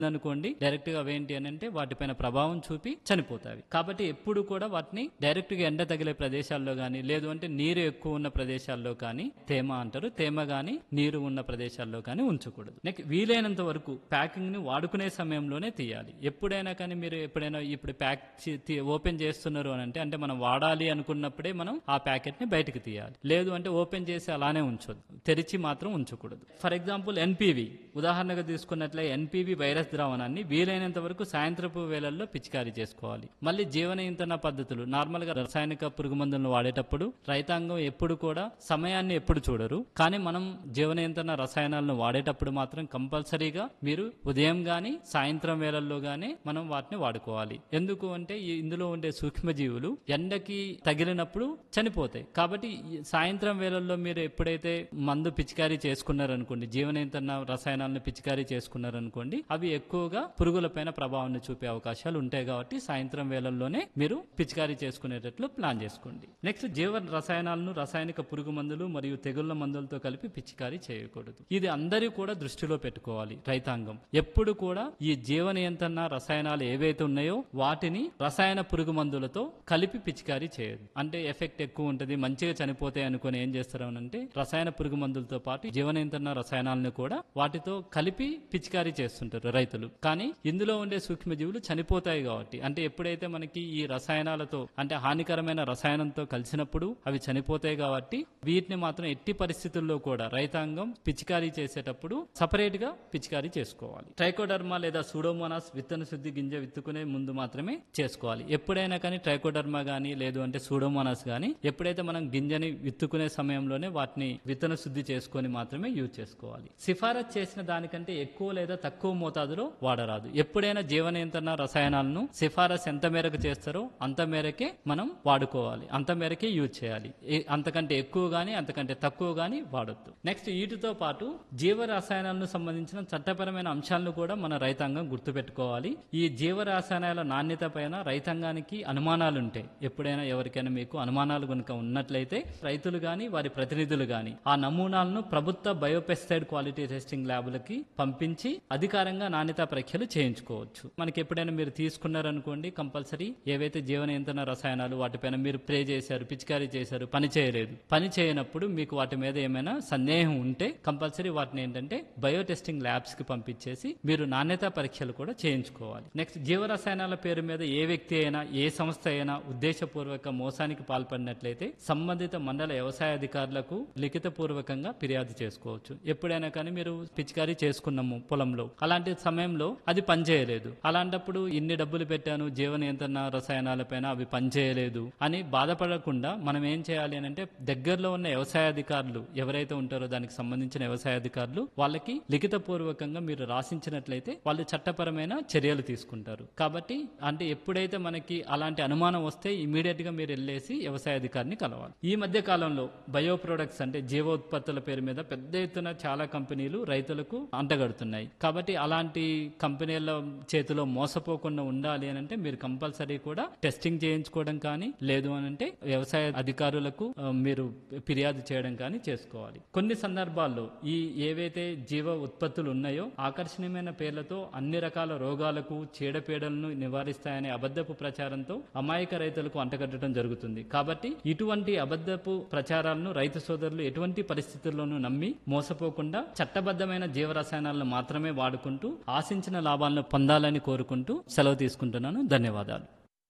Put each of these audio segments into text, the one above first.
అనుకోండి డైరెక్ట్ గా అవేంటి అని అంటే వాటిపైన ప్రభావం చూపి చనిపోతాయి కాబట్టి ఎప్పుడు కూడా వాటిని డైరెక్ట్ గా ఎండ తగిలే ప్రదేశాల్లో గానీ లేదు అంటే నీరు ఎక్కువ ఉన్న ప్రదేశాల్లో కానీ తేమ అంటారు తేమ గానీ నీరు ఉన్న ప్రదేశాల్లో కానీ ఉంచకూడదు నెక్స్ట్ వీలైనంత వరకు ప్యాకింగ్ ని వాడుకునే సమయంలోనే తీయాలి ఎప్పుడైనా కానీ మీరు ఎప్పుడైనా ఇప్పుడు ప్యాక్ ఓపెన్ చేస్తున్నారు అని అంటే అంటే మనం వాడాలి అనుకున్నప్పుడే మనం ఆ ప్యాకెట్ ని బయటకు తీయాలి లేదు అంటే ఓపెన్ చేసి అలానే ఉంచొద్దు తెరిచి మాత్రం ఉంచకూడదు ఫర్ ఎగ్జాంపుల్ ఎన్పివి ఉదాహరణగా తీసుకున్నట్లే ఎన్పివి వైరస్ ద్రావణాన్ని వీలైనంత వరకు సాయంత్రపు వేళల్లో పిచికారీ చేసుకోవాలి మళ్ళీ జీవన ఇంధన పద్ధతులు నార్మల్ గా రసాయనిక పురుగు మందులను వాడేటప్పుడు రైతాంగం ఎప్పుడు కూడా సమయాన్ని ఎప్పుడు చూడరు కానీ మనం జీవన ఇంధన రసాయనాలను వాడేటప్పుడు మాత్రం కంపల్సరీగా మీరు ఉదయం గాని సాయంత్రం వేళల్లో గానీ మనం వాటిని వాడుకోవాలి ఎందుకు అంటే ఈ ఇందులో ఉండే సూక్ష్మజీవులు ఎండకి తగిలినప్పుడు చనిపోతాయి కాబట్టి ఈ సాయంత్రం వేళల్లో మీరు ఎప్పుడైతే మందు పిచికారీ చేసుకున్నారనుకోండి జీవన ఇంధన రసాయనాలను పిచికారీ చేసుకున్నారనుకోండి అవి ఎక్కువగా పురుగులపైన ప్రభావాన్ని చూపే అవకాశాలు ఉంటాయి కాబట్టి సాయంత్రం వేళల్లోనే మీరు పిచికారీ చేసుకునేటట్లు ప్లాన్ చేసుకోండి నెక్స్ట్ జీవ రసాయనాలను రసాయనిక పురుగు మందులు మరియు తెగుళ్ల మందులతో కలిపి పిచికారీ చేయకూడదు ఇది అందరూ కూడా దృష్టిలో పెట్టుకోవాలి రైతాంగం ఎప్పుడు కూడా ఈ జీవ నియంత్రణ రసాయనాలు ఏవైతే ఉన్నాయో వాటిని రసాయన పురుగు మందులతో కలిపి పిచికారీ చేయదు అంటే ఎఫెక్ట్ ఎక్కువ ఉంటుంది మంచిగా చనిపోతాయి అనుకుని ఏం చేస్తారు అంటే రసాయన పురుగు మందులతో పాటు జీవ నియంత్రణ రసాయనాలను కూడా వాటితో కలిపి పిచికారీ చేస్తుంటారు రైతులు కానీ ఇందులో ఉండే సూక్ష్మజీవులు చనిపోతాయి కాబట్టి అంటే ఎప్పుడైతే మనకి ఈ రసాయనాలతో అంటే హానికరమైన రసాయనంతో కలిసినప్పుడు అవి చనిపోతాయి కాబట్టి వీటిని మాత్రం ఎట్టి పరిస్థితుల్లో కూడా రైతాంగం పిచికారీ చేసేటప్పుడు సపరేట్ గా పిచికారీ చేసుకోవాలి ట్రైకోడర్మా లేదా సూడోమోనాస్ విత్తన శుద్ధి గింజ విత్తుకునే ముందు మాత్రమే చేసుకోవాలి ఎప్పుడైనా కానీ ట్రైకోడర్మా గానీ లేదు అంటే సూడోమోనాస్ గానీ ఎప్పుడైతే మనం గింజని విత్తుకునే సమయంలోనే వాటిని విత్తన శుద్ధి చేసుకొని మాత్రమే యూజ్ చేసుకోవాలి సిఫారసు చేసిన దానికంటే ఎక్కువ లేదా తక్కువ మోతాదులో వాడరాదు ఎప్పుడైనా జీవ నియంత్రణ రసాయనాలను సిఫారసు ఎంత మేరకు చేస్తారో అంత మేరకే మనం వాడుకోవాలి అంత మేరకే యూజ్ చేయాలి ఏ- అంతకంటే ఎక్కువ గానీ అంతకంటే తక్కువ గానీ వాడొద్దు నెక్స్ట్ వీటితో పాటు జీవ రసాయనాలను సంబంధించిన చట్టపరమైన అంశాలను కూడా మన రైతాంగం గుర్తుపెట్టుకోవాలి ఈ జీవ రసాయనాల నాణ్యత పైన రైతాంగానికి అనుమానాలు ఉంటాయి ఎప్పుడైనా ఎవరికైనా మీకు అనుమానాలు కనుక ఉన్నట్లయితే రైతులు గాని వారి ప్రతినిధులు గాని ఆ నమూనాలను ప్రభుత్వ బయోపెస్టైడ్ క్వాలిటీ టెస్టింగ్ ల్యాబ్లకి పంపించి అధికారంగా నాణ్యత పరీక్షలు చేయించుకోవచ్చు మనకి ఎప్పుడైనా మీరు తీసుకున్నారనుకోండి కంపల్సరీ ఏవైతే జీవ నియంత్రణ రసాయనాలు వాటిపైన మీరు స్ప్రే చేశారు పిచికారీ చేశారు పని చేయలేదు పని చేయనప్పుడు మీకు వాటి మీద ఏమైనా సందేహం ఉంటే కంపల్సరీ వాటిని ఏంటంటే బయో టెస్టింగ్ ల్యాబ్స్ కి పంపించేసి మీరు నాణ్యత పరీక్షలు కూడా చేయించుకోవాలి నెక్స్ట్ జీవ రసాయనాల పేరు మీద ఏ వ్యక్తి అయినా ఏ సంస్థ అయినా ఉద్దేశపూర్వక మోసానికి పాల్పడినట్లయితే సంబంధిత మండల వ్యవసాయ అధికారులకు లిఖిత పూర్వకంగా ఫిర్యాదు చేసుకోవచ్చు ఎప్పుడైనా కానీ మీరు పిచికారీ చేసుకున్నాము పొలంలో అలాంటి సమయంలో అది పనిచేయలేదు అలాంటప్పుడు ఇన్ని డబ్బులు పెట్టాను జీవ నియంత్రణ రసాయనాలపైన అవి పనిచేయలేదు అని బాధపడకుండా మనం ఏం చేయాలి అని అంటే దగ్గరలో ఉన్న వ్యవసాయ అధికారులు ఎవరైతే ఉంటారో దానికి సంబంధించిన వ్యవసాయ అధికారులు వాళ్ళకి లిఖిత పూర్వకంగా మీరు రాసించినట్లయితే వాళ్ళు చట్టపరమైన చర్యలు తీసుకుంటారు కాబట్టి అంటే ఎప్పుడైతే మనకి అలాంటి అనుమానం వస్తే ఇమీడియట్ గా మీరు వెళ్ళేసి వ్యవసాయ అధికారిని కలవాలి ఈ మధ్య కాలంలో బయో ప్రొడక్ట్స్ అంటే జీవ ఉత్పత్తుల పేరు మీద పెద్ద ఎత్తున చాలా కంపెనీలు రైతులకు అంటగడుతున్నాయి కాబట్టి అలాంటి కంపెనీల చేతిలో మోసపోకుండా ఉండాలి అని అంటే మీరు కంపల్సరీ కూడా టెస్టింగ్ చేయించుకోవడం కానీ లేదు అని అంటే వ్యవసాయ అధికారులకు ఆ, మీరు ఫిర్యాదు చేయడం కానీ చేసుకోవాలి కొన్ని సందర్భాల్లో ఈ ఏవైతే జీవ ఉత్పత్తులు ఉన్నాయో ఆకర్షణీయమైన పేర్లతో అన్ని రకాల రోగాలకు చీడపీడలను నివారిస్తాయనే అబద్ధపు ప్రచారంతో అమాయక రైతులకు అంటగట్టడం జరుగుతుంది కాబట్టి ఇటువంటి అబద్ధపు ప్రచారాలను రైతు సోదరులు ఎటువంటి పరిస్థితుల్లోనూ నమ్మి మోసపోకుండా చట్టబద్ధమైన జీవరసాయనాలను మాత్రమే వాడుకుంటూ ఆశించిన లాభాలను పొందాలని కోరుకుంటూ సెలవు తీసుకుంటున్నాను ధన్యవాదాలు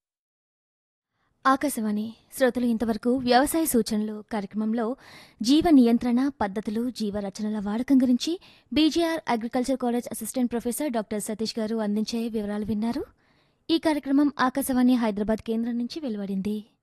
ఆకాశవాణి శ్రోతలు ఇంతవరకు వ్యవసాయ సూచనలు కార్యక్రమంలో జీవ నియంత్రణ పద్ధతులు జీవ రచనల వాడకం గురించి BJR agriculture college assistant professor doctor Satish గారు అందించే వివరాలు విన్నారు ఈ కార్యక్రమం ఆకాశవాణి హైదరాబాద్ కేంద్రం నుంచి వెలువడింది